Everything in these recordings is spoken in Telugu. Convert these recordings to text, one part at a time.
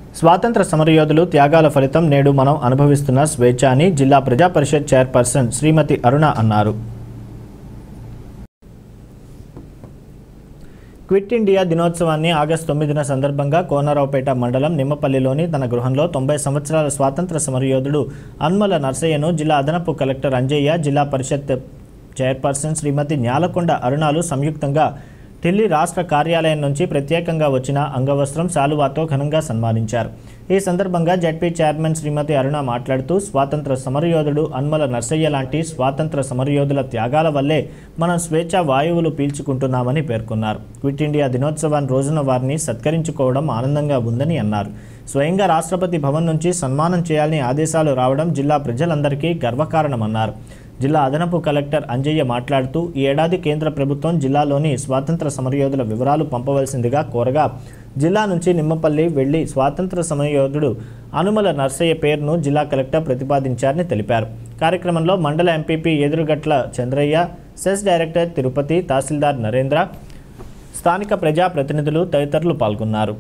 స్వాతంత్ర సమరయోధులు త్యాగాల ఫలితం నేడు మనం అనుభవిస్తున్న స్వేచ్ఛ అని జిల్లా ప్రజా పరిషత్ చైర్పర్సన్ శ్రీమతి అరుణ అన్నారు క్విట్ ఇండియా దినోత్సవాన్ని ఆగస్టు తొమ్మిదిన సందర్భంగా కోనరావుపేట మండలం నిమ్మపల్లిలోని తన గృహంలో తొంభై సంవత్సరాల స్వాతంత్ర సమరయోధుడు అన్మల నర్సయ్యను జిల్లా అదనపు కలెక్టర్ అంజయ్య జిల్లా పరిషత్ చైర్పర్సన్ శ్రీమతి న్యాలకొండ అరుణాలు సంయుక్తంగా ఢిల్లీ రాష్ట్ర కార్యాలయం నుంచి ప్రత్యేకంగా వచ్చిన అంగవస్త్రం శాలువాతో ఘనంగా సన్మానించారు ఈ సందర్భంగా జడ్పీ చైర్మన్ శ్రీమతి అరుణ మాట్లాడుతూ స్వాతంత్ర సమరయోధుడు అన్మల నర్సయ్య లాంటి స్వాతంత్ర సమరయోధుల త్యాగాల వల్లే మనం స్వేచ్ఛ వాయువులు పీల్చుకుంటున్నామని పేర్కొన్నారు క్విట్ ఇండియా దినోత్సవం రోజున వారిని సత్కరించుకోవడం ఆనందంగా ఉందని అన్నారు స్వయంగా రాష్ట్రపతి భవన్ నుంచి సన్మానం చేయాలని ఆదేశాలు రావడం జిల్లా ప్రజలందరికీ గర్వకారణమన్నారు జిల్లా అదనపు కలెక్టర్ అంజయ్య మాట్లాడుతూ ఈ ఏడాది కేంద్ర ప్రభుత్వం జిల్లాలోని స్వాతంత్ర సమరయోధుల వివరాలు పంపవలసిందిగా కోరగా జిల్లా నుంచి నిమ్మపల్లి వెళ్లి స్వాతంత్ర సమరయోధుడు అనుమల నర్సయ్య పేరును జిల్లా కలెక్టర్ ప్రతిపాదించారని తెలిపారు కార్యక్రమంలో మండల MPP Edurugatla Chandraiah CESS director Tirupati tahsildar Narendra స్థానిక ప్రజా ప్రతినిధులు తదితరులు పాల్గొన్నారు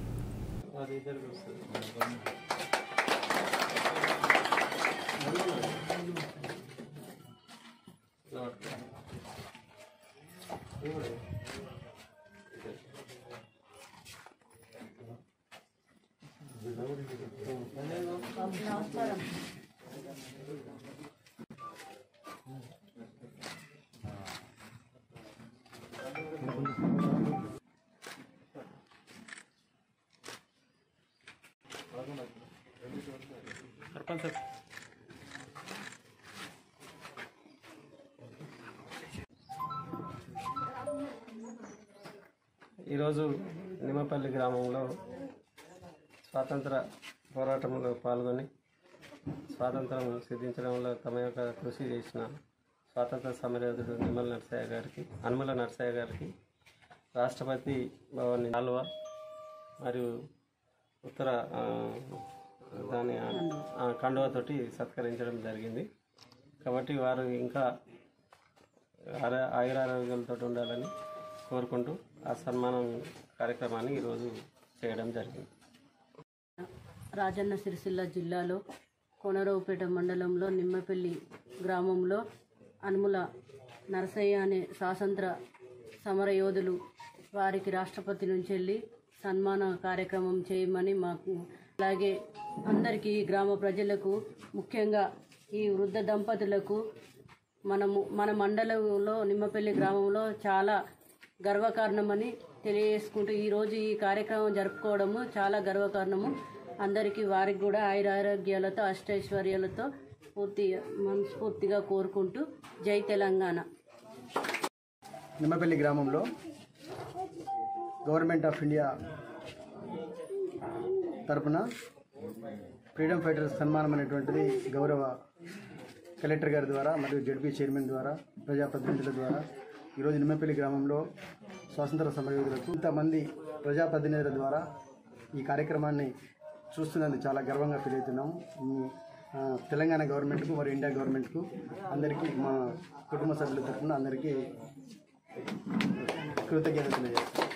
ఈరోజు నిమ్మపల్లి గ్రామంలో స్వాతంత్ర పోరాటంలో పాల్గొని స్వాతంత్రం సిద్ధించడంలో తమ యొక్క కృషి చేసిన స్వాతంత్ర సమరయోధుడు నిమ్మల నరసయ్య గారికి అనుమల నరసయ్య గారికి రాష్ట్రపతి భవన్ నాలువ మరియు ఉత్తర ఆ, దాని ఆ, కండువతోటి సత్కరించడం జరిగింది కాబట్టి వారు ఇంకా ఆర- ఆయురారోగ్యాలతో ఉండాలని కోరుకుంటూ ఆ సన్మానం కార్యక్రమాన్ని ఈరోజు చేయడం జరిగింది రాజన్న సిరిసిల్ల జిల్లాలో కొనరావుపేట మండలంలో నిమ్మపల్లి గ్రామంలో అనుముల నరసయ్య అనే స్వాతంత్ర సమర యోధులు వారికి రాష్ట్రపతి నుంచి వెళ్ళి సన్మాన కార్యక్రమం చేయమని మాకు అలాగే అందరికీ గ్రామ ప్రజలకు ముఖ్యంగా ఈ వృద్ధ దంపతులకు మనము మన మండలంలో నిమ్మపల్లి గ్రామంలో చాలా గర్వకారణమని తెలియజేసుకుంటూ ఈరోజు ఈ కార్యక్రమం జరుపుకోవడము చాలా గర్వకారణము అందరికీ వారికి కూడా ఆయురారోగ్యాలతో అష్టైశ్వర్యాలతో పూర్తి మనస్ఫూర్తిగా కోరుకుంటూ జై తెలంగాణ నిమ్మపల్లి గ్రామంలో గవర్నమెంట్ ఆఫ్ ఇండియా తరపున ఫ్రీడమ్ ఫైటర్స్ సన్మానం అనేటువంటిది గౌరవ కలెక్టర్ గారి ద్వారా మరియు జడ్పీ చైర్మన్ ద్వారా ప్రజాప్రతినిధుల ద్వారా ఈరోజు నిమ్మపల్లి గ్రామంలో స్వాతంత్ర సమరయోధులకు ఇంతమంది ప్రజాప్రతినిధుల ద్వారా ఈ కార్యక్రమాన్ని చూస్తున్నందుకు చాలా గర్వంగా ఫీల్ అవుతున్నాము ఈ, ఆ, తెలంగాణ గవర్నమెంట్కు మరియు ఇండియా గవర్నమెంట్కు అందరికీ మా కుటుంబ సభ్యుల తరఫున అందరికీ కృతజ్ఞతలు తెలియజేస్తాను